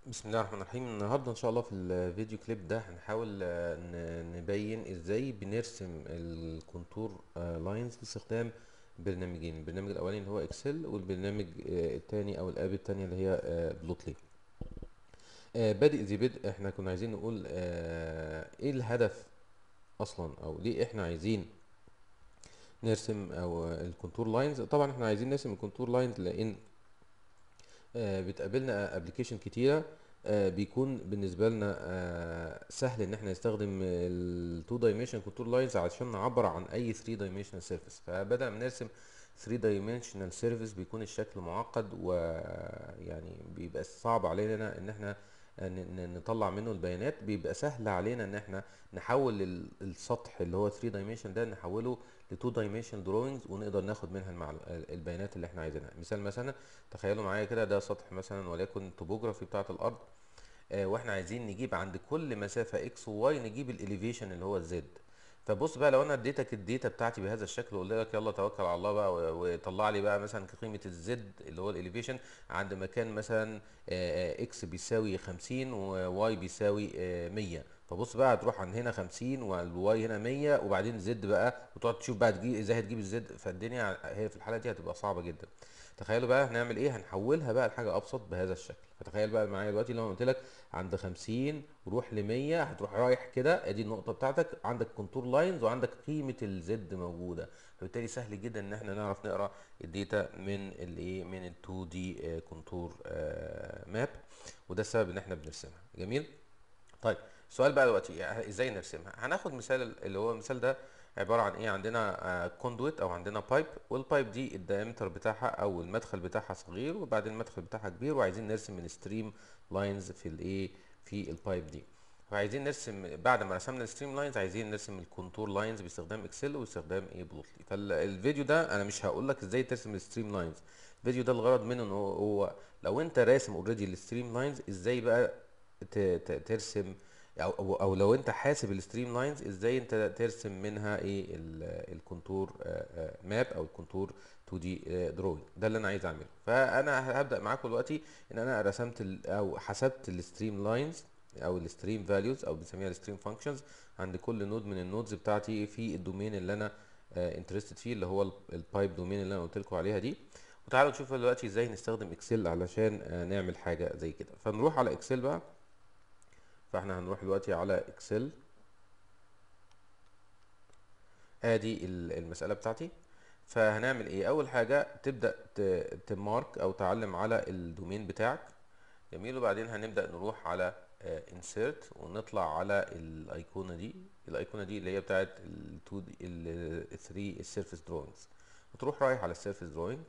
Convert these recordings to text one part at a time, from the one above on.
بسم الله الرحمن الرحيم النهارده ان شاء الله في الفيديو كليب ده هنحاول آه، ن- نبين ازاي بنرسم الكونتور لاينز باستخدام برنامجين البرنامج الاولاني اللي هو اكسل والبرنامج آه، التاني او الاب التانية اللي هي بلوتلي بادئ ذي بدء احنا كنا عايزين نقول آه، ايه الهدف اصلا او ليه احنا عايزين نرسم او الكونتور لاينز طبعا احنا عايزين نرسم الكونتور لاينز لان آه، بتقابلنا ابلكيشن كتيره آه، بيكون بالنسبه لنا آه، سهل ان احنا نستخدم ال 2 dimension contour lines عشان نعبر عن اي 3 dimensional surface فبدل ما نرسم 3 dimensional surface بيكون الشكل معقد ويعني بيبقى صعب علينا ان احنا ن- ن- نطلع منه البيانات بيبقى سهل علينا ان احنا نحول ال- السطح اللي هو 3 dimension ده نحوله ل 2 dimensional drawings ونقدر ناخد منها المعلو... البيانات اللي احنا عايزينها مثال مثلا تخيلوا معايا كده ده سطح مثلا وليكن توبوجرافي بتاعه الارض آه، واحنا عايزين نجيب عند كل مسافه اكس وواي نجيب الاليفيشن اللي هو الزد فبص بقى لو انا اديتك الداتا بتاعتي بهذا الشكل وقلت لك يلا توكل على الله بقى و- وطلع لي بقى مثلا قيمه الزد اللي هو الاليفيشن عند مكان مثلا اكس بيساوي 50 وواي بيساوي آه، 100 فبص بقى هتروح عند هنا 50 والواي هنا 100 وبعدين زد بقى وتقعد تشوف بقى تجيب ازاي هتجيب الزد فالدنيا هي في الحاله دي هتبقى صعبه جدا تخيلوا بقى هنعمل ايه هنحولها بقى لحاجه ابسط بهذا الشكل فتخيل بقى معايا دلوقتي لو انا قلت لك عند 50 وروح ل 100 هتروح رايح كده ادي النقطه بتاعتك عندك كونتور لاينز وعندك قيمه الزد موجوده فبالتالي سهل جدا ان احنا نعرف نقرا الداتا من الايه من ال 2 دي كونتور ماب وده السبب ان احنا بنرسمها جميل طيب السؤال بقى دلوقتي ازاي نرسمها هناخد مثال اللي هو المثال ده عباره عن ايه عندنا كوندويت او عندنا بايب والبايب دي الدايمتر بتاعها او المدخل بتاعها صغير وبعدين المدخل بتاعها كبير وعايزين نرسم الستريم لاينز في الايه في البايب دي فعايزين نرسم بعد ما رسمنا الستريم لاينز عايزين نرسم الكونتور لاينز باستخدام اكسل واستخدام ايه بلوتلي فالفيديو ده انا مش هقول لك ازاي ترسم الستريم لاينز الفيديو ده الغرض منه ان هو هو لو انت راسم اوريدي الستريم لاينز ازاي بقى ت- ت- ترسم او او أو لو انت حاسب الستريم لاينز ازاي انت ترسم منها ايه ال- الكونتور ماب او الكونتور 2 دي دروينج ده اللي انا عايز اعمله فانا هبدا معاكم دلوقتي ان انا رسمت ال- او حسبت الستريم لاينز او الستريم فاليوز او بنسميها الستريم فانكشنز عند كل نود من النودز بتاعتي في الدومين اللي انا انترستد فيه اللي هو البايب دومين اللي انا قلت لكم عليها دي وتعالوا نشوف دلوقتي ازاي نستخدم اكسل علشان آه، نعمل حاجه زي كده فنروح على اكسل بقى فاحنا هنروح دلوقتي على اكسل ادي ال- المسألة بتاعتي فهنعمل ايه اول حاجة تبدأ ت- تمارك او تعلم على الدومين بتاعك جميل وبعدين هنبدأ نروح على انسيرت ونطلع على الايقونة دي الايقونة دي اللي هي بتاعت ال 2 دي ال 3 السيرفيس دروينجز وتروح رايح على السيرفيس دروينج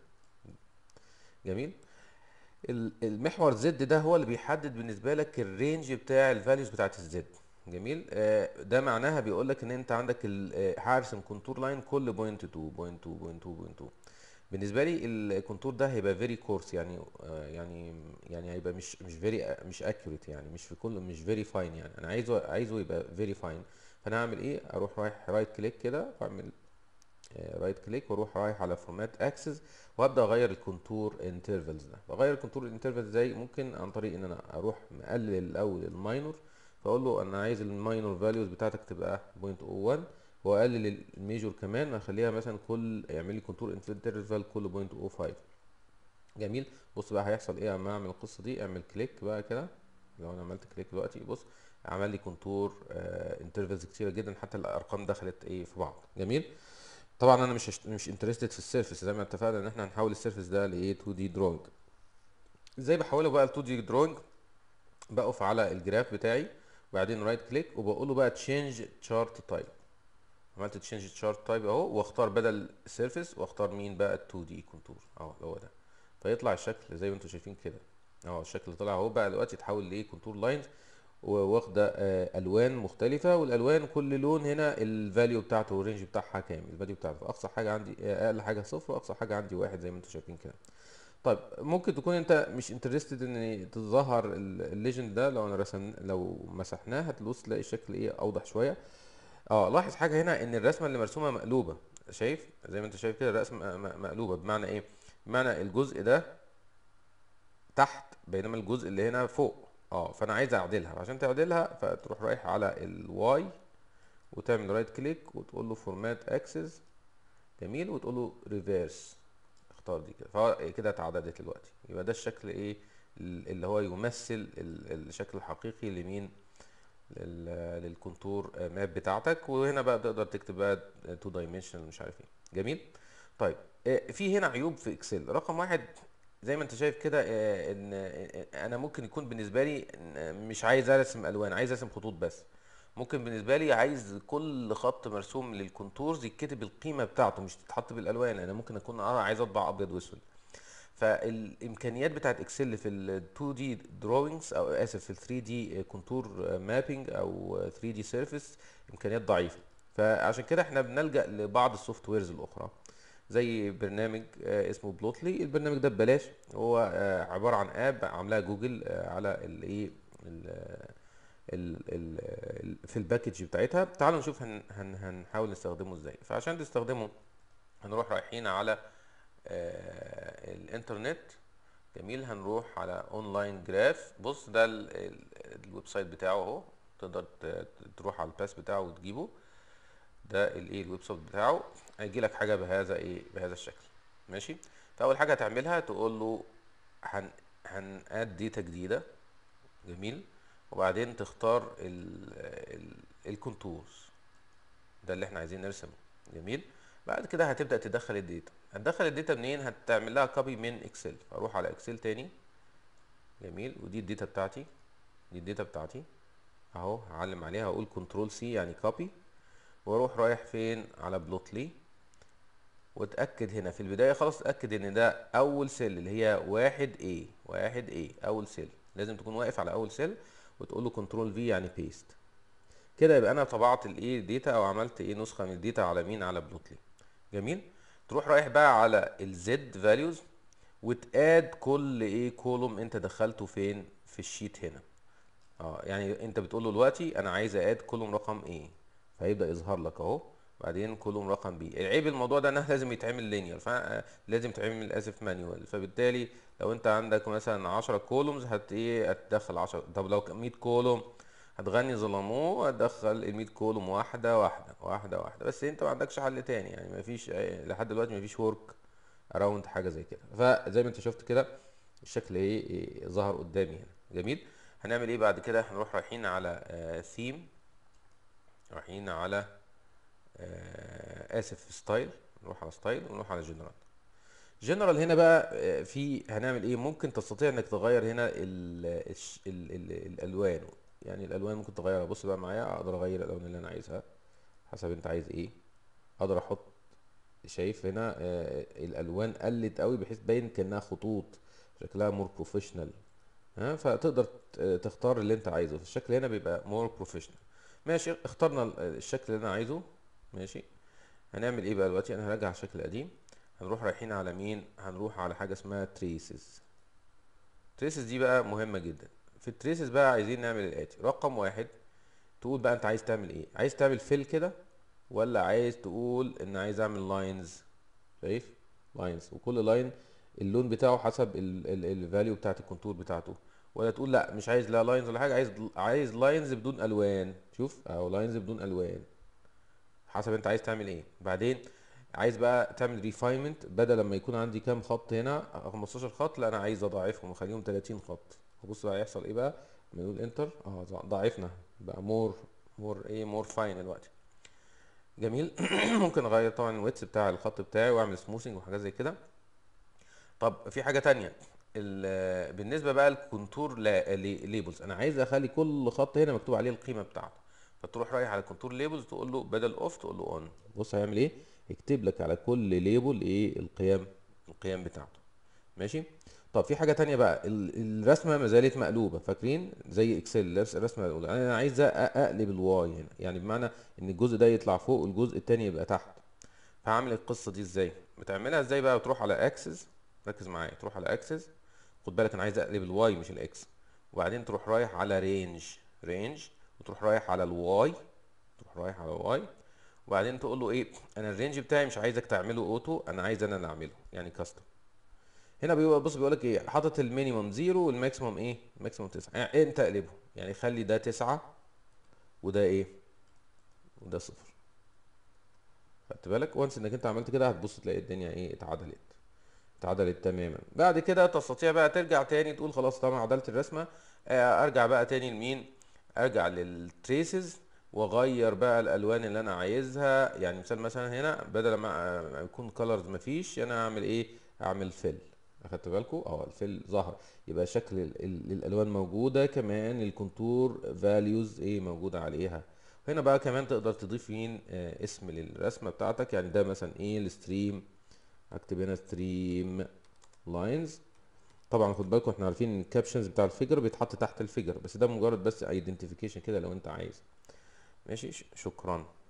جميل ال- المحور زد ده هو اللي بيحدد بالنسبه لك الرينج بتاع الفاليوز بتاعت الزد جميل آه، ده معناها بيقول لك ان انت عندك ال- آه، هرسم كونتور لاين كل بوينت 2 بوينت 2 بوينت 2 بوينت 2 بالنسبه لي الكونتور ده هيبقى فيري كورس يعني آه، يعني يعني هيبقى مش مش فيري مش اكيوريت يعني مش في كل مش فيري فاين يعني انا عايزه عايزه يبقى فيري فاين فانا هعمل ايه اروح رايح رايت كليك كده واعمل رايت كليك واروح رايح على فورمات اكسس وابدا اغير الكونتور انترفلز ده بغير الكونتور انترفلز ازاي ممكن عن طريق ان انا اروح مقلل الاول الماينور فاقول له انا عايز الماينور فاليوز بتاعتك تبقى 0.01 واقلل الميجور كمان اخليها مثلا كل يعمل لي كونتور انترفال كل 0.05 جميل بص بقى هيحصل ايه اما اعمل القصه دي اعمل كليك بقى كده لو انا عملت كليك دلوقتي بص عمل لي كونتور انترفلز كتيره جدا حتى الارقام دخلت ايه في بعض جميل طبعا انا مش هشت... مش انترستد في السيرفيس زي ما اتفقنا ان احنا هنحول السيرفيس ده لايه 2 دي دروينج ازاي بحوله بقى ل 2 دي دروينج بقف على الجراف بتاعي وبعدين رايت كليك وبقول له بقى تشينج تشارت تايب عملت تشينج تشارت تايب اهو واختار بدل السيرفيس واختار مين بقى ال 2 دي كونتور اهو هو ده فيطلع الشكل زي ما انتم شايفين كده اهو الشكل اللي طلع اهو بقى دلوقتي اتحول لايه كونتور لاينز واخده آه، الوان مختلفه والالوان كل لون هنا الفاليو بتاعته والرينج بتاعها كام الفاليو بتاعته اقصى حاجه عندي آه، اقل حاجه صفر واقصى حاجه عندي واحد زي ما انتم شايفين كده طيب ممكن تكون انت مش انترستد ان تظهر الليجند ده لو انا رسم لو مسحناه هتبص تلاقي الشكل ايه اوضح شويه اه لاحظ حاجه هنا ان الرسمه اللي مرسومه مقلوبه شايف زي ما انت شايف كده الرسمه م- م- مقلوبه بمعنى ايه بمعنى الجزء ده تحت بينما الجزء اللي هنا فوق اه فانا عايز اعدلها عشان تعدلها فتروح رايح على الواي وتعمل رايت كليك وتقول له فورمات اكسس جميل وتقول له ريفيرس اختار دي كده فهو كده اتعددت دلوقتي يبقى ده الشكل ايه ال- اللي هو يمثل ال- الشكل الحقيقي لمين لل- للكونتور ماب بتاعتك وهنا بقى تقدر تكتب بقى تو دايمنشنال مش عارف ايه جميل طيب آه، في هنا عيوب في اكسل رقم واحد زي ما انت شايف كده آه، ان آه، انا ممكن يكون بالنسبه لي إن مش عايز ارسم الوان عايز ارسم خطوط بس ممكن بالنسبه لي عايز كل خط مرسوم للكونتورز يتكتب القيمه بتاعته مش تتحط بالالوان انا ممكن اكون اه عايز اطبع ابيض واسود فالامكانيات بتاعت اكسل في ال 2 دي دروينجز او اسف في ال 3 دي كونتور مابينج او 3 دي سيرفيس امكانيات ضعيفه فعشان كده احنا بنلجأ لبعض السوفت ويرز الاخرى زي برنامج آه، اسمه بلوتلي البرنامج ده ببلاش هو آه، عباره عن اب عاملاها جوجل آه، على الايه ال- ال- ال- في الباكج بتاعتها تعالوا نشوف هن هن هنحاول نستخدمه ازاي فعشان تستخدمه هنروح رايحين على آه، الانترنت جميل هنروح على اونلاين جراف بص ده ال- ال- الويب سايت بتاعه اهو تقدر ت- تروح على الباس بتاعه وتجيبه ده الايه الويب سايت بتاعه هيجي لك حاجه بهذا ايه بهذا الشكل ماشي فاول حاجه هتعملها تقول له هن هناد ديتا جديده جميل وبعدين تختار ال ال الكونتورز ده اللي احنا عايزين نرسمه جميل بعد كده هتبدأ تدخل الداتا هتدخل الداتا منين هتعمل لها كوبي من اكسل اروح على اكسل تاني جميل ودي الداتا بتاعتي دي الداتا بتاعتي اهو هعلم عليها اقول كنترول سي يعني كوبي واروح رايح فين على بلوتلي واتاكد هنا في البدايه خلاص اتاكد ان ده اول سيل اللي هي واحد A واحد A اول سيل لازم تكون واقف على اول سيل وتقول له كنترول في يعني بيست كده يبقى انا طبعت الايه داتا او عملت ايه نسخه من الداتا على مين على بلوتلي جميل تروح رايح بقى على الزد فاليوز وتاد كل ايه كولوم انت دخلته فين في الشيت هنا اه يعني انت بتقول له دلوقتي انا عايز اد كولوم رقم ايه فهيبدا يظهر لك اهو بعدين كولوم رقم بي العيب الموضوع ده انه لازم يتعمل لينير فلازم يتعمل اسف مانيوال فبالتالي لو انت عندك مثلا 10 كولومز هت ايه هتدخل 10 طب لو كان 100 كولوم هتغني ظلموه هتدخل ال 100 كولوم واحده واحده واحده واحده بس انت ما عندكش حل تاني يعني ما فيش لحد دلوقتي ما فيش ورك اراوند حاجه زي كده فزي ما انت شفت كده الشكل ايه إيه ظهر قدامي هنا جميل هنعمل ايه بعد كده هنروح رايحين على ثيم رايحين على آه، اسف ستايل نروح على ستايل ونروح على جنرال جنرال هنا بقى آه، في هنعمل ايه ممكن تستطيع انك تغير هنا ال الش- ال ال الالوان يعني الالوان ممكن تغيرها بص بقى معايا اقدر اغير الالوان اللي انا عايزها حسب انت عايز ايه اقدر احط شايف هنا آه، الالوان قلت قوي بحيث تبين كانها خطوط شكلها مور بروفيشنال ها فتقدر ت- تختار اللي انت عايزه الشكل هنا بيبقى مور بروفيشنال ماشي اخترنا ال- الشكل اللي انا عايزه ماشي هنعمل ايه بقى دلوقتي انا هرجع على الشكل القديم هنروح رايحين على مين هنروح على حاجه اسمها تريسز تريسز دي بقى مهمه جدا في التريسز بقى عايزين نعمل الاتي رقم واحد تقول بقى انت عايز تعمل ايه عايز تعمل فيل كده ولا عايز تقول ان عايز اعمل لاينز شايف لاينز وكل لاين اللون بتاعه حسب الفاليو بتاعت الكونتور بتاعته ولا تقول لا مش عايز لا لاينز ولا حاجه عايز عايز لاينز بدون الوان شوف او لاينز بدون الوان حسب انت عايز تعمل ايه بعدين عايز بقى تعمل ريفاينمنت بدل لما يكون عندي كام خط هنا 15 خط لا انا عايز اضاعفهم واخليهم 30 خط بص بقى هيحصل ايه بقى لما نقول انتر اه ضاعفنا بقى مور مور ايه مور فاين دلوقتي جميل ممكن اغير طبعا الويتس بتاع الخط بتاعي واعمل سموثنج وحاجات زي كده طب في حاجه تانية ال- بالنسبه بقى للكونتور ليبلز انا عايز اخلي كل خط هنا مكتوب عليه القيمه بتاعته فتروح رايح على كونتور ليبلز تقول له بدل اوف تقول له اون بص هيعمل ايه يكتب لك على كل ليبل ايه القيم القيم بتاعته ماشي طب في حاجه تانية بقى ال- الرسمه ما زالت مقلوبه فاكرين زي اكسل الرس- الرسمه مقلوبه انا عايز أ- اقلب الواي هنا يعني بمعنى ان الجزء ده يطلع فوق والجزء التاني يبقى تحت فهعمل القصه دي ازاي بتعملها ازاي بقى بتروح على اكسس ركز معايا تروح على اكسس خد بالك انا عايز اقلب الواي مش الاكس وبعدين تروح رايح على رينج رينج وتروح رايح على الواي تروح رايح على الواي وبعدين تقول له ايه انا الرينج بتاعي مش عايزك تعمله اوتو انا عايز انا اللي اعمله يعني كاستم هنا بيقول بص بيقول لك ايه حاطط المينيمم زيرو والماكسيمم ايه الماكسيمم تسعة يعني انت اقلبه يعني خلي ده تسعة وده ايه وده صفر خدت بالك وانس انك انت عملت كده هتبص تلاقي الدنيا ايه اتعدلت اتعدلت تماما بعد كده تستطيع بقى ترجع تاني تقول خلاص طبعا عدلت الرسمه آه، ارجع بقى تاني لمين ارجع للتريسز واغير بقى الالوان اللي انا عايزها يعني مثال مثلا هنا بدل ما آه، يكون كولرز مفيش انا اعمل ايه اعمل فيل اخدت بالكم اه الفيل ظهر يبقى شكل ال- ال- الالوان موجوده كمان الكونتور فاليوز ايه موجوده عليها هنا بقى كمان تقدر تضيف مين آه اسم للرسمه بتاعتك يعني ده مثلا ايه الستريم اكتب هنا ستريم لاينز طبعا خد بالكم احنا عارفين ان الكابشنز بتاع الفيجر بيتحط تحت الفيجر بس ده مجرد بس ايدنتيفيكيشن كده لو انت عايز ماشي ش- شكرا